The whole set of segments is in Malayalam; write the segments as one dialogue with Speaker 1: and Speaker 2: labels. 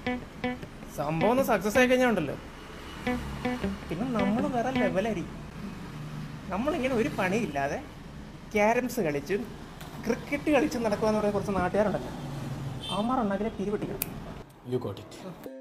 Speaker 1: സംഭവം ഒന്ന് സക്സസ് ആയി കഴിഞ്ഞാൽ ഉണ്ടല്ലോ പിന്നെ നമ്മൾ വേറെ ലെവലായിരിക്കും നമ്മളിങ്ങനെ ഒരു പണിയില്ലാതെ ക്യാരംസ് കളിച്ചും ക്രിക്കറ്റ് കളിച്ചും നടക്കുക എന്ന് പറയുന്ന കുറച്ച് നാട്ടുകാരുണ്ടല്ലോ അവന്മാരുണ്ടെങ്കിലെ പിരിവെട്ടിക്കണം
Speaker 2: യു ഗോട്ട് ഇറ്റ്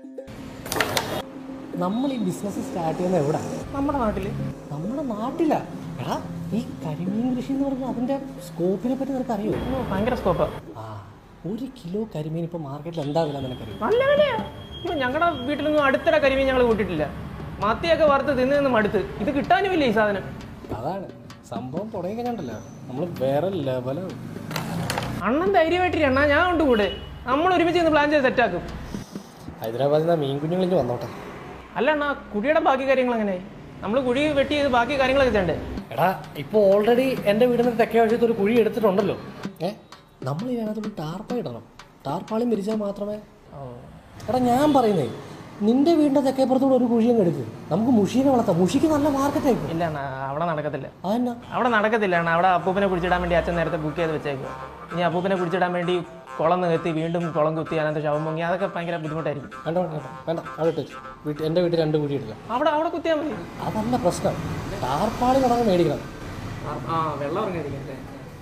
Speaker 2: നമ്മൾ ഈ ബിസിനസ് സ്റ്റാർട്ട് ചെയ്യുന്നത് എവിടെ
Speaker 1: നമ്മുടെ നാട്ടിൽ
Speaker 2: നമ്മുടെ നാട്ടിലാ എടാ ഈ കരിമീൻ കൃഷി എന്ന് പറഞ്ഞാൽ അതിൻ്റെ സ്കോപ്പിനെ പറ്റി നിനക്ക് അറിയോ
Speaker 1: ഭയങ്കര സ്കോപ്പാ
Speaker 2: ആ ഒരു കിലോ കരിമീൻ ഇപ്പോൾ മാർക്കറ്റിൽ എന്താ വില നിനക്കറിയോ
Speaker 1: നല്ല വിലയാ ഇപ്പൊ ഞങ്ങളുടെ വീട്ടിലൊന്നും അടുത്തിടെ കരിമീൻ ഞങ്ങൾ കൂട്ടിയിട്ടില്ല മത്തിയൊക്കെ വറുത്ത് തിന്ന് നിന്ന് മടുത്ത് ഇത് കിട്ടാനുമില്ല ഈ സാധനം
Speaker 2: അതാണ് സംഭവം തുടങ്ങി കഴിഞ്ഞിട്ടല്ലോ നമ്മൾ വേറെ ലെവലാണ്
Speaker 1: അണ്ണൻ ധൈര്യമായിട്ട് അണ്ണാ ഞാൻ കൊണ്ട് കൂടെ നമ്മൾ ഒരുമിച്ച് നിന്ന് പ്ലാൻ ചെയ്ത് സെറ്റാക്കും
Speaker 2: ഹൈദരാബാദിൽ നിന്ന് മീൻ കുഞ്ഞുങ്ങളിഞ്ഞ് വന്നോട്ടെ
Speaker 1: അല്ല അണ്ണാ കുഴിയുടെ ബാക്കി കാര്യങ്ങൾ എങ്ങനെ നമ്മൾ കുഴി വെട്ടി ചെയ്ത് ബാക്കി കാര്യങ്ങളൊക്കെ ചെയ്യണ്ടേ
Speaker 2: എടാ ഇപ്പോൾ ഓൾറെഡി എൻ്റെ വീടിന് തെക്കേ വശത്ത് ഒരു കുഴി എടുത്തിട്ടുണ്ടല്ലോ ഏ നമ്മൾ ഇതിനകത്ത് ടാർപ്പ ഇടണം ടാർപ്പാളിയും വിരിച്ചാൽ മാത്രമേ എടാ ഞാൻ പറയുന്നേ നിന്റെ വീടിൻ്റെ തെക്കേപ്പുറത്തൂടെ ഒരു കുഴി അങ്ങ് എടുക്ക് നമുക്ക് മുഷീനെ വളർത്താം മുഷിക്ക് നല്ല മാർക്കറ്റായി
Speaker 1: ഇല്ല അണ്ണാ അവിടെ നടക്കത്തില്ല
Speaker 2: അതെന്നാ
Speaker 1: അവിടെ നടക്കത്തില്ല അണ്ണാ അവിടെ അപ്പൂപ്പനെ കുടിച്ചിടാൻ വേണ്ടി അച്ഛൻ നേരത്തെ ബുക്ക് ചെയ്ത് വെച്ചേക്കുക ഇനി അപ്പൂപ്പനെ കുടിച്ചിടാൻ വേണ്ടി കുളം നികത്തി വീണ്ടും കുളം കുത്തി അതിനകത്ത് ശവം പൊങ്ങി അതൊക്കെ ഭയങ്കര ബുദ്ധിമുട്ടായിരിക്കും
Speaker 2: വേണ്ട വേണ്ട വേണ്ട വേണ്ട അവിടെ ഇട്ടു വീട്ടിൽ എൻ്റെ വീട്ടിൽ രണ്ട് കുഴി എടുക്കാം
Speaker 1: അവിടെ അവിടെ കുത്തിയാൽ മതി
Speaker 2: അതല്ല പ്രശ്നം ടാർപ്പാളി കടന്ന് മേടിക്കണം
Speaker 1: ആ വെള്ളം ഇറങ്ങിയിരിക്കട്ടെ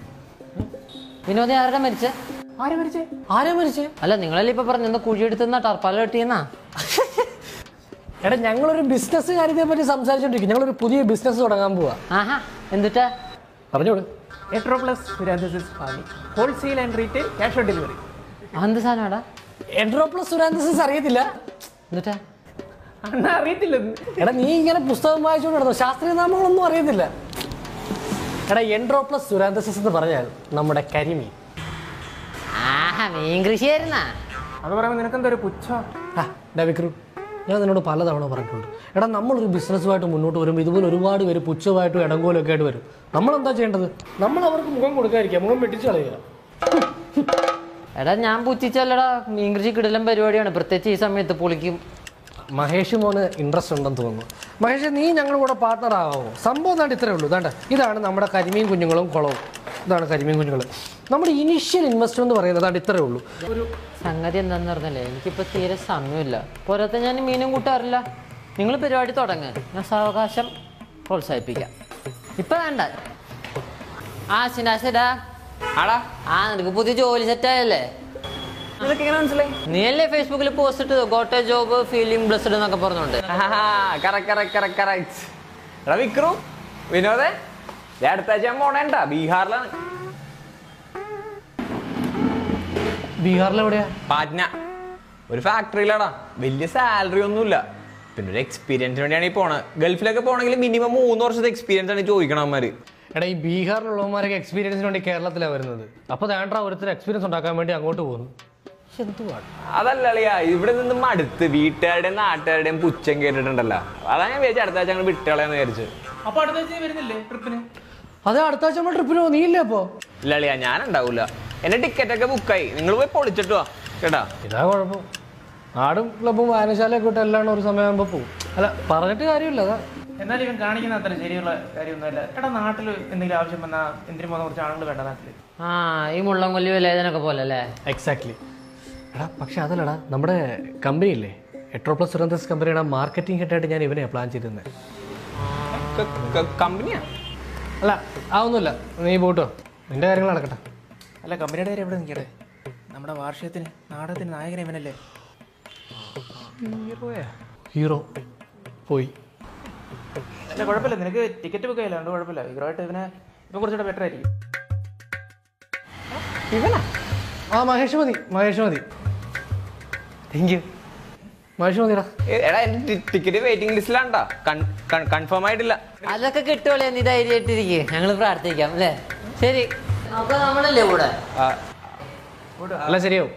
Speaker 3: വിനോദി ആരുടെ മരിച്ച
Speaker 1: ആരെ മരിച്ചേ
Speaker 2: ആരാ മരിച്ചേ
Speaker 3: അല്ല നിങ്ങളല്ലേ ഇപ്പൊ പറഞ്ഞു കുഴിയെടുത്തുന്ന ടർപ്പാല കെട്ടിയെന്നാ
Speaker 2: എടാ ഞങ്ങളൊരു ബിസിനസ് കാര്യത്തെ പറ്റി സംസാരിച്ചോണ്ടിരിക്കും ഞങ്ങളൊരു പുതിയ ബിസിനസ് തുടങ്ങാൻ പോവാ
Speaker 3: ആഹാ എന്തുട്ടാ
Speaker 2: പറഞ്ഞോളൂ
Speaker 1: എട്രോ പ്ലസ് സുരാന്തസിസ് ഫാമി wholesale and retail cash on delivery
Speaker 3: എന്ത് സാധനമാടാ
Speaker 2: എൻട്രോപ്ലസ് സുരാന്തസിസ് അറിയത്തില്ല
Speaker 3: എന്തുട്ടാ
Speaker 1: അണ്ണ അറിയത്തില്ലെന്ന്
Speaker 2: എടാ നീ ഇങ്ങനെ പുസ്തകം വായിച്ചുകൊണ്ട് നടന്നു ശാസ്ത്രീയ നാമങ്ങളൊന്നും അറിയത്തില്ല എടാ എൻട്രോപ്ലസ് സുരാന്തസിസ് എന്ന് പറഞ്ഞാൽ നമ്മുടെ കരിമീൻ
Speaker 3: ആഹാ മീൻ കൃഷിയായിരുന്നാ
Speaker 1: അത് പറയുമ്പോൾ നിനക്കെന്താ ഒരു പുച്ഛം
Speaker 2: ആ ഡാ വിക്രം ഞാൻ നിന്നോട് പലതവണ പറഞ്ഞിട്ടുണ്ട് എടാ നമ്മളൊരു ബിസിനസ്സുമായിട്ട് മുന്നോട്ട് വരുമ്പോൾ ഇതുപോലെ ഒരുപാട് പേര് പുച്ഛമായിട്ടും ഇടങ്കോലും ഒക്കെ ആയിട്ട് വരും നമ്മളെന്താ ചെയ്യേണ്ടത് നമ്മൾ അവർക്ക് മുഖം കൊടുക്കാതിരിക്കുക മുഖം വെട്ടിച്ച് കളയുക
Speaker 3: എടാ ഞാൻ പുച്ഛിച്ചല്ലടാ മീൻ കൃഷി കിടലം പരിപാടിയാണ് പ്രത്യേകിച്ച് ഈ സമയത്ത് പൊളിക്കും
Speaker 2: മഹേഷ് മോന് ഇൻട്രസ്റ്റ് ഉണ്ടെന്ന് തോന്നുന്നു മഹേഷ് നീ ഞങ്ങളുടെ കൂടെ പാർട്ണർ ആവാമോ സംഭവം എന്താണ്ട് ഇത്രേ ഉള്ളൂ ഇതാണ്ട് ഇതാണ് നമ്മുടെ കരിമീൻ കുഞ്ഞുങ്ങളും കുളവും ഇതാണ് കരിമീൻ കുഞ്ഞുങ്ങൾ നമ്മുടെ ഇനീഷ്യൽ ഇൻവെസ്റ്റ്മെന്റ് എന്ന് പറയുന്നത് അതാണ്ട് ഇത്രേ ഉള്ളൂ ഒരു
Speaker 3: സംഗതി എന്താന്ന് പറഞ്ഞല്ലേ എനിക്കിപ്പോ തീരെ സമയമില്ല പോരാത്ത ഞാൻ മീനും കൂട്ടാറില്ല നിങ്ങൾ പരിപാടി തുടങ്ങ് ഞാൻ സാവകാശം പ്രോത്സാഹിപ്പിക്കാം ഇപ്പൊ വേണ്ട ആ ശിനാശടാ
Speaker 4: ആടാ
Speaker 3: ആ നിനക്ക് പുതിയ ജോലി സെറ്റായല്ലേ
Speaker 4: നിനക്ക് എങ്ങനെ മനസ്സിലായി
Speaker 3: നീ അല്ലേ ഫേസ്ബുക്കിൽ പോസ്റ്റ് ഇട്ടത് ഗോട്ട ജോബ് ഫീലിംഗ് ബ്ലസ്ഡ് എന്നൊക്കെ പറഞ്ഞോണ്ട്
Speaker 4: കറക്റ്റ് കറക്റ്റ് കറക്റ്റ് കറക്റ്റ് എടാ വിക്രു വിനോദേ ദേ അടുത്ത ആഴ്ച ഞാൻ പോണേണ്ടാ ബീഹാറിലാണ്
Speaker 2: ബീഹാറിലെവിടെയാ
Speaker 4: പാറ്റ്ന ഒരു ഫാക്ടറിയിലാടാ വലിയ സാലറി ഒന്നുമില്ല പിന്നെ ഒരു എക്സ്പീരിയൻസിന് വേണ്ടിയാണ് ഈ പോണത് ഗൾഫിലൊക്കെ പോകണമെങ്കിൽ മിനിമം മൂന്ന് വർഷത്തെ എക്സ്പീരിയൻസ് ആണ് ചോദിക്കണം അവന്മാര്
Speaker 2: എടാ ഈ ബീഹാറിലുള്ളവന്മാരൊക്കെ എക്സ്പീരിയൻസിന് വേണ്ടി കേരളത്തിലാണ് വരുന്നത് അപ്പോൾ വേണ്ട ഒരുത്തർ എക്സ്പീരിയൻസ് ഉണ്ടാക്കാൻ വേണ്ടി അങ്ങോട്ട് പോകുന്നു പക്ഷെ എന്തുവാണ്
Speaker 4: അതല്ല അളിയാ ഇവിടെ നിന്ന് മടുത്ത് വീട്ടുകാരുടെയും നാട്ടുകാരുടെയും പുച്ഛം കേട്ടിട്ടുണ്ടല്ലോ അതാ ഞാൻ വിചാരിച്ചു അടുത്ത ആഴ്ച ഞങ്ങൾ വിട്ടുകളയെന്ന് വിചാരിച്ചു
Speaker 1: അപ്പൊ അടുത്ത ആഴ്ച വരുന്നില്ലേ ട്രിപ്പിന്
Speaker 2: അതെ അടുത്ത ആഴ്ച നമ്മൾ ട്രിപ്പിന് പോകും നീ ഇല്ലേ അപ്പോൾ
Speaker 4: ഇല്ല അളിയാ ഞാൻ ഉണ്ടാവൂല എന്റെ ടിക്കറ്റ് ഒക്കെ ബുക്കായി നിങ്ങൾ പോയി പൊളിച്ചിട്ട് വാ കേട്ടാ
Speaker 2: ഇതാ കുഴപ്പം നാടും ക്ലബും വായനശാലയൊക്കെ വിട്ട് എല്ലാം ഒരു സമയമാകുമ്പോൾ പോകും അല്ല പറഞ്ഞിട്ട് കാര്യമില്ല അതാ
Speaker 1: എന്നാലും ഇവൻ കാണിക്കുന്ന അത്ര ശരിയുള്ള കാര്യമൊന്നുമല്ല എടാ നാട്ടിൽ എന്തെങ്കിലും ആവശ്യം വന്നാൽ എന്തിനു പോകുന്ന കുറച്ച് ആളുകൾ വേണ്ട നാട്ടിൽ
Speaker 3: ആ ഈ മുള്ളംകൊല്ലി വിലേതനൊക്കെ പോലെ അല്ലേ
Speaker 2: എക്സാക്ട്ലി എടാ പക്ഷെ അതല്ലടാ നമ്മുടെ കമ്പനി ഇല്ലേ എട്രോപ്ലസ് സുരന്തസ് കമ്പനിയുടെ മാർക്കറ്റിംഗ് ഹെഡായിട്ട് ഞാൻ ഇവനെ പ്ലാൻ ചെയ്തിരുന്നത്
Speaker 4: കമ്പനിയാ
Speaker 2: അല്ല ആ ഒന്നുമില്ല നീ പോട്ടോ നിന്റെ കാര്യങ്ങൾ നടക്കട്ടെ
Speaker 1: അല്ല കമ്പനിയുടെ കാര്യം എവിടെ നിൽക്കട്ടെ നമ്മുടെ വാർഷികത്തിന് നാടകത്തിന് നായകൻ ഇവനല്ലേ
Speaker 2: ഹീറോ പോയി
Speaker 1: അല്ല കുഴപ്പമില്ല നിനക്ക് ടിക്കറ്റ് ബുക്ക് ചെയ്യില്ല അതുകൊണ്ട് കുഴപ്പമില്ല ഇവരുമായിട്ട് ഇവനെ ഇപ്പം കുറച്ചുകൂടെ ബെറ്റർ ആയിരിക്കും
Speaker 2: ആ മഹേഷ് മതി മഹേഷ് മതി താങ്ക് യു മഹേഷ് മതിടാ
Speaker 4: ഏ- എടാ എന്റെ ടിക്കറ്റ് വെയിറ്റിംഗ് ലിസ്റ്റിലാണ്ടാ കൺഫേം ആയിട്ടില്ല
Speaker 3: അതൊക്കെ കിട്ടുമല്ലേ നീ ധൈര്യമായിട്ടിരിക്കുക ഞങ്ങൾ പ്രാർത്ഥിക്കാം അല്ലേ ശരി അപ്പൊ നമ്മളല്ലേ കൂടെ
Speaker 4: ആ,
Speaker 2: അല്ല ശരിയാവും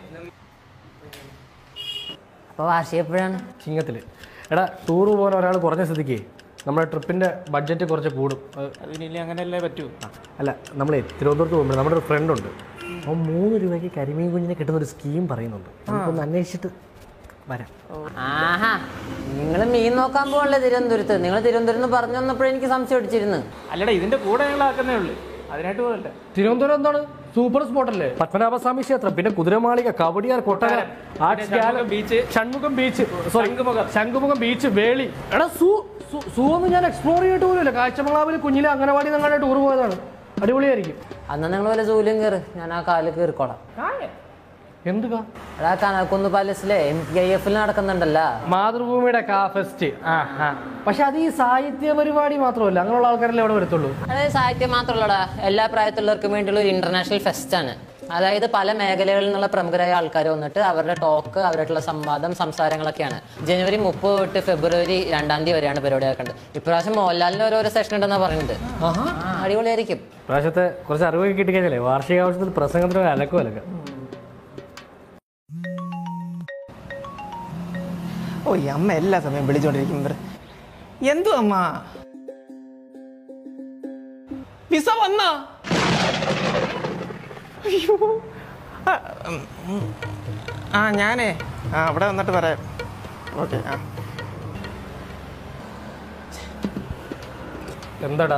Speaker 3: അപ്പൊ വാർഷിക എപ്പോഴാണ്
Speaker 2: ചിങ്ങത്തിൽ എടാ ടൂർ പോകാൻ ഒരാൾ കുറഞ്ഞ സ്ഥിതിക്ക് നമ്മുടെ ട്രിപ്പിൻ്റെ ബഡ്ജറ്റ് കുറച്ച് കൂടും അത്
Speaker 1: അതിനില്ല അങ്ങനെയല്ലേ പറ്റൂ
Speaker 2: അല്ല നമ്മൾ തിരുവനന്തപുരത്ത് പോകുമ്പോൾ നമ്മുടെ ഒരു ഫ്രണ്ട് ഉണ്ട് അവൻ മൂന്ന് രൂപയ്ക്ക് കരിമീൻ കുഞ്ഞിനെ കിട്ടുന്ന ഒരു സ്കീം പറയുന്നുണ്ട് നമുക്കൊന്ന് അന്വേഷിച്ചിട്ട് വരാം
Speaker 3: ആഹാ നിങ്ങൾ മീൻ നോക്കാൻ പോകണല്ലേ തിരുവനന്തപുരത്ത് നിങ്ങൾ തിരുവനന്തപുരത്ത് പറഞ്ഞു വന്നപ്പോഴേ എനിക്ക് സംശയം അടിച്ചിരുന്നു
Speaker 1: അല്ലടാ ഇതിന്റെ കൂടെ ഞങ്ങൾ ആക്കുന്നേ ഉള്ളൂ അതിനായിട്ട് പോകല്ലേ
Speaker 2: തിരുവനന്തപുരം എന്താണ് സൂപ്പർ സ്പോട്ട് അല്ലേ പത്മനാഭസ്വാമി ക്ഷേത്രം പിന്നെ കുതിരമാളിക കവടിയാർ കൊട്ടാരം arts
Speaker 1: Shanmugham
Speaker 2: gallery,
Speaker 1: beach.
Speaker 2: Shanmugham beach sorry Shankhumukham beach Veli എടാ സൂ സൂ- സൂ ഒന്നും ഞാൻ എക്സ്പ്ലോർ ചെയ്തിട്ട് പോലുമില്ല കാഴ്ചമംഗലാവിൽ കുഞ്ഞിലെ അംഗനവാടി ഞങ്ങളുടെ ടൂർ പോയതാണ് അടിപൊളിയായിരിക്കും
Speaker 3: അന്ന് നിങ്ങൾ വല്ല ജോലിയും കയറ് ഞാൻ ആ കാല് കയറിക്കോളാം
Speaker 2: എന്തുക
Speaker 3: എടാ കനകുന്ന് പാലസിലെ എം പി ഐ എഫിൽ നടക്കുന്നുണ്ടല്ലോ
Speaker 2: മാതൃഭൂമിയുടെ കാ ഫെസ്റ്റ് ആ ആ പക്ഷെ അത് ഈ സാഹിത്യ പരിപാടി മാത്രമല്ല അങ്ങനെയുള്ള ആൾക്കാരല്ലേ അവിടെ വരത്തുള്ളൂ
Speaker 3: അതായത് സാഹിത്യം മാത്രമല്ലടാ എല്ലാ പ്രായത്തിലുള്ളവർക്കും വേണ്ടിയുള്ള ഒരു ഇന്റർനാഷണൽ ഫെസ്റ്റ് ആണ് അതായത് പല മേഖലകളിൽ നിന്നുള്ള പ്രമുഖരായ ആൾക്കാർ വന്നിട്ട് അവരുടെ ടോക്ക് അവരായിട്ടുള്ള സംവാദം സംസാരങ്ങളൊക്കെയാണ് ജനുവരി മുപ്പത് തൊട്ട് ഫെബ്രുവരി രണ്ടാം തീയതി വരെയാണ് പരിപാടി നടക്കുന്നത് ഇപ്രാവശ്യം മോഹൻലാലിന് ഓരോരോ സെഷൻ ഉണ്ടെന്നാ പറയുന്നത്
Speaker 2: ആഹാ
Speaker 3: ആ, അടിപൊളിയായിരിക്കും
Speaker 2: പ്രാവശ്യത്തെ കുറച്ച് അറിവൊക്കെ കിട്ടിക്കഴിഞ്ഞാലേ വാർഷികാവശ്യത്തിൽ പ്രസംഗത്തിന് അലക്കും അലക്ക
Speaker 1: ഓ ഈ അമ്മ എല്ലാ സമയം വിളിച്ചോണ്ടിരിക്കും ഇവർ എന്തു അമ്മ വിസ വന്നാ അയ്യോ ആ, ഉം, ഉം. ആ ഞാനേ ആ അവിടെ വന്നിട്ട് പറയാം ഓക്കെ ആ
Speaker 2: എന്താടാ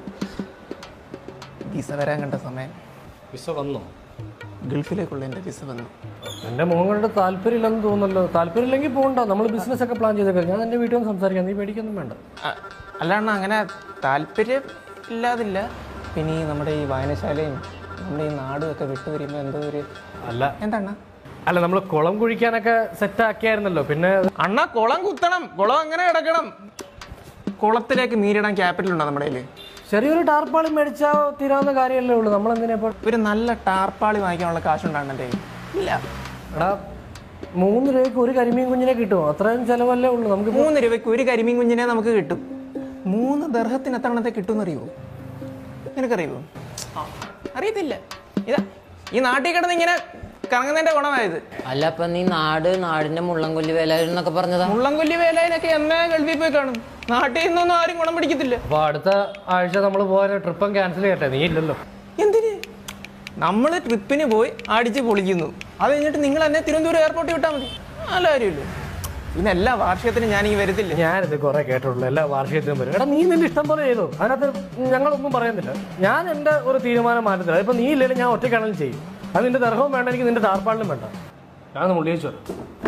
Speaker 1: വിസ വരാൻ കണ്ട സമയം
Speaker 2: വിസ വന്നോ
Speaker 1: ഗൾഫിലേക്കുള്ള എൻ്റെ വിസ വന്നു
Speaker 2: എന്റെ മോൻ കണ്ടിട്ട് താല്പര്യമില്ലെന്ന് തോന്നുന്നല്ലോ താല്പര്യമില്ലെങ്കിൽ പോകണ്ട നമ്മൾ ബിസിനസ് ഒക്കെ പ്ലാൻ ചെയ്തേക്കാം ഞാൻ എന്റെ വീട്ടിൽ നിന്ന് സംസാരിക്കാം നീ പേടിക്കൊന്നും വേണ്ട
Speaker 1: ആ, അല്ലാണ്ട് അങ്ങനെ താല്പര്യം ഇല്ലാതില്ല പിന്നെ ഈ നമ്മുടെ ഈ വായനശാലയും നമ്മുടെ ഈ നാടും ഒക്കെ വിട്ടു വരുമ്പോൾ എന്തോ ഒരു
Speaker 2: അല്ല
Speaker 1: എന്താണ്
Speaker 2: അല്ല നമ്മൾ കുളം കുഴിക്കാനൊക്കെ സെറ്റ് ആക്കിയായിരുന്നല്ലോ പിന്നെ
Speaker 1: അണ്ണ കുളം കുത്തണം കുളം അങ്ങനെ കിടക്കണം കുളത്തിലേക്ക് നീരിടാൻ ക്യാപിറ്റൽ ഉണ്ടോ നമ്മുടെ കയ്യിൽ
Speaker 2: ചെറിയൊരു ടാർപ്പാളി മേടിച്ചാൽ തീരാവുന്ന കാര്യമല്ലേ ഉള്ളൂ നമ്മൾ എന്തിനാ ഇപ്പോൾ
Speaker 1: ഒരു നല്ല ടാർപ്പാളി വാങ്ങിക്കാനുള്ള കാശുണ്ടാണ് എൻ്റെ കയ്യിൽ ഇല്ല
Speaker 2: എടാ മൂന്ന് രൂപയ്ക്ക് ഒരു കരിമീൻ കുഞ്ഞിനെ കിട്ടുമോ അത്രയും ചിലവല്ലേ ഉള്ളൂ നമുക്ക്
Speaker 1: മൂന്ന് രൂപയ്ക്ക് ഒരു കരിമീൻ കുഞ്ഞിനെ നമുക്ക് കിട്ടും മൂന്ന് ദർഹത്തിന് എത്ര എണ്ണത്തെ കിട്ടുമെന്നറിയോ നിനക്കറിയുമോ അറിയത്തില്ല ഇതാ ഈ നാട്ടിൽ കിടന്ന് ഇങ്ങനെ കറങ്ങുന്നതിന്റെ ഗുണമായത്
Speaker 3: അല്ല അപ്പൊ നീ നാട് നാടിന്റെ മുള്ളംകൊല്ലി വേല എന്നൊക്കെ പറഞ്ഞതാ
Speaker 1: മുള്ളംകൊല്ലി വേലായിനൊക്കെ എന്നേ ഗൾഫിൽ പോയി കാണും നാട്ടിൽ നിന്നൊന്നും ആരും ഗുണം പിടിക്കത്തില്ല
Speaker 2: അപ്പോൾ അടുത്ത ആഴ്ച നമ്മൾ പോകാൻ ട്രിപ്പം ക്യാൻസൽ ചെയ്യട്ടെ നീ ഇല്ലല്ലോ
Speaker 1: എന്തിന് നമ്മൾ ട്രിപ്പിന് പോയി അടിച്ച് പൊളിക്കുന്നു അത് കഴിഞ്ഞിട്ട് നിങ്ങൾ എന്നെ തിരുവനന്തപുരം എയർപോർട്ടിൽ വിട്ടാൽ മതി നല്ല കാര്യമില്ല പിന്നെ എല്ലാ വാർഷികത്തിനും ഞാൻ ഈ വരത്തില്ല
Speaker 2: ഞാനിത് കുറെ കേട്ടിട്ടുള്ളൂ എല്ലാ വാർഷികത്തിനും വരും എടാ നീ നിന്റെ ഇഷ്ടം പോലെ ചെയ്തു അതിനകത്ത് ഞങ്ങളൊന്നും പറയുന്നില്ല ഞാൻ എൻ്റെ ഒരു തീരുമാനം മാറ്റത്തില്ല ഇപ്പൊ നീ ഇല്ലെങ്കിലും ഞാൻ ഒറ്റയ്ക്കാണെങ്കിലും ചെയ്യും അത് നിന്റെ ദർഹവും വേണ്ട എനിക്ക് നിന്റെ താർപ്പാളിനും വേണ്ട ഞാൻ മുള്ളിയേച്ചു വരാം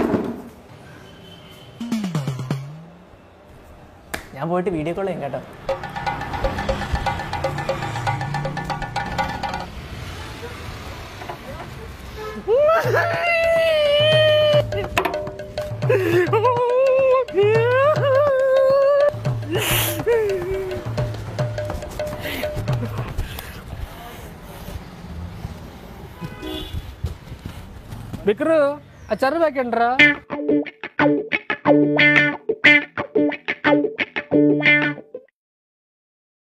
Speaker 1: ഞാൻ പോയിട്ട് വീഡിയോ കോൾ ചെയ്യാം കേട്ടോ
Speaker 2: വിക്രു അച്ചാറ് വെക്കണ്ടാ